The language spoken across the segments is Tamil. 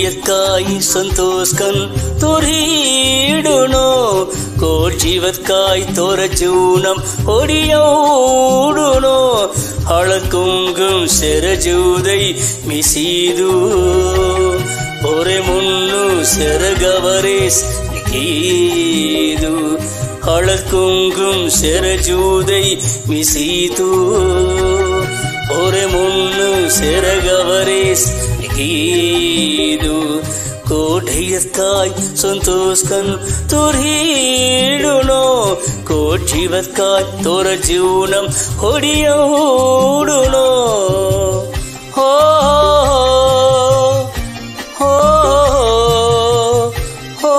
कोढियत्काई संतोषकन तुरीडुनो कोट जीवत्काई तोर जूनम ಹೊಡಿಯೋಡುನೋ ಹಳಕುಂಗುಂ ಸೆರಜೂದೈ ಮಿಸೀದು ಒರೆ ಮುನ್ನು ಸೆರಗವರೇಸ್ ಗೀದು ಹಳಕುಂಗುಂ ಸೆರಜೂದೈ ಮಿಸೀದು ಒರೆ ಮುನ್ನು ಸೆರಗವರೇಸ್ ಗೀದು ಕೋಢಿಯತ್ಕಾಯ್ ಸಂತೋಷಕನ್ ತುರೀಡುನೋ ಕೋಟ್ ಜೀವತ್ಕಾಯ್ ತೋರ ಜೀವನಂ ಹೊಡಿಯೋಡುನೋ ಹೋ ಹೋ ಹೋ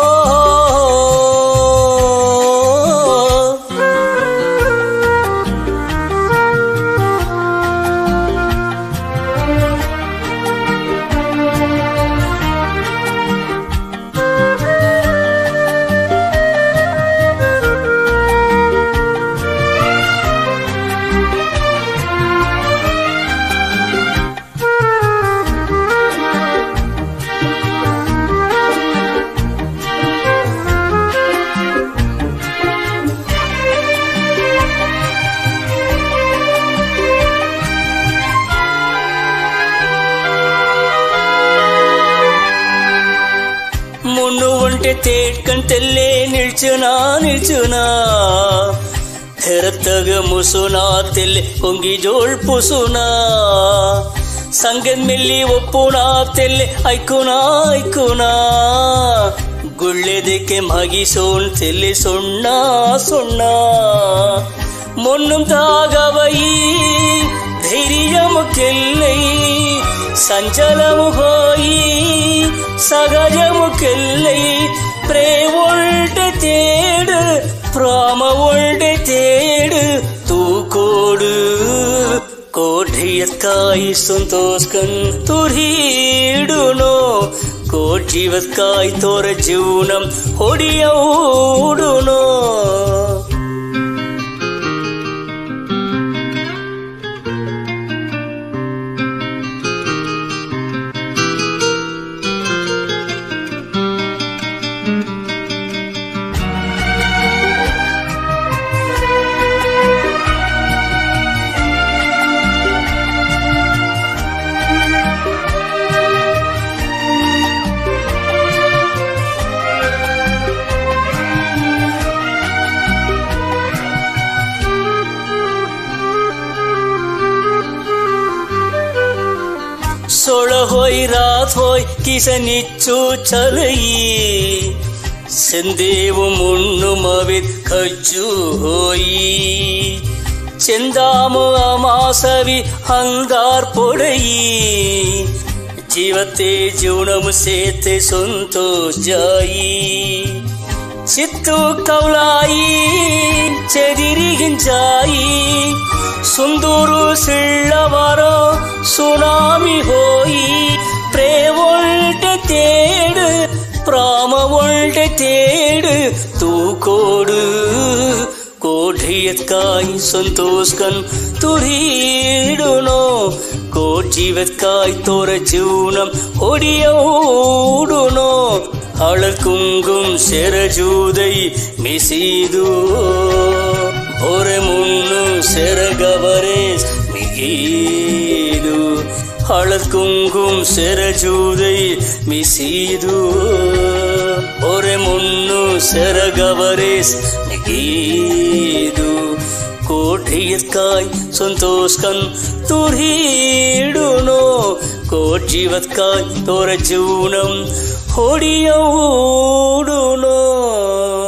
మున్ను ఒంటె తేట్కన్ తెల్లే నిల్చునా నిల్చునా ಹೆರತಗ ಮುಸುನಾ ತೆಲ್ಲೆ ಹೊಂಗಿ ಜೋಳ್ ಪುಸುನಾ ಸಂಗದ ಮೆಲ್ಲಿ ಒಪ್ಪುನಾ ತೆಲ್ಲೆ ಐಕುನಾ ಐಕುನಾ ಗುಳ್ಳೆದಕ್ಕೆ ಮಗಿಸೋಣ್ ತೆಲ್ಲೆ ಸೊಣ್ಣ ಸೊಣ್ಣ முன்னும் தாகவை ధైర్యముకెల్లై సంచలము హోయి సగజముకెల్లై ప్రేమొల్టె తేడు ప్రామ ஒல்டை தேடு தூக்கோடு கோடியத்காய் சந்தோஷ்கன் துரீடுனோ கோட் ஜீவத்காய் தோர ஜீவனம் ಹೊಡಿಯೋಡುನೋ सोळ होय रात होय किसनिच्चू चलई செந்தேவு முன்னுமவித் கஜ்ஜு ஹோயி செந்தாமு அமாசவி ಹಂಗಾರ್ ಪೊಡೆಯಿ ಜೀವತೆ ಜೀವನಮು ಸೇತೆ ಸಂತೋಷ ಜಾಯಿ చిత్తు కౌలాయి చెదిరిగించాయి సుందూరు సిళ్ళవరో సునామి హోయి ప్రేమొల్టె తేడు ప్రామ ஒல்ட தேடு தூக்கோடு கோடியத்காய் சந்தோஷ்கன் துரீடுனோ கோட்ஜீவத்காய் தோர ஜீவனம் ஒடியோடுனோ ಅಳಕುಂಗುಂ ಸೆರಜೂದೈ ಮಿಸಿದು ಹೊರೆ ಮುನ್ನು ಸೆರಗವರೆ ಮಿಗೀದು ಅಳಕುಂಗುಂ ಸೆರಜೂದೈ ಮಿಸಿದು ಹೊರೆ ಮುನ್ನು ಸೆರಗವರೆ ಮಿಗೀದು ಕೋಟಿಯತ್ಕಾಯ್ ಸಂತೋಷ್ಕನ್ ತುರೀಡುನೋ ಕೋಟ್ ಜೀವತ್ಕಾಯ್ ತೋರ ಜೀವನಂ ಹೊಡಿಯೋಡುನೋ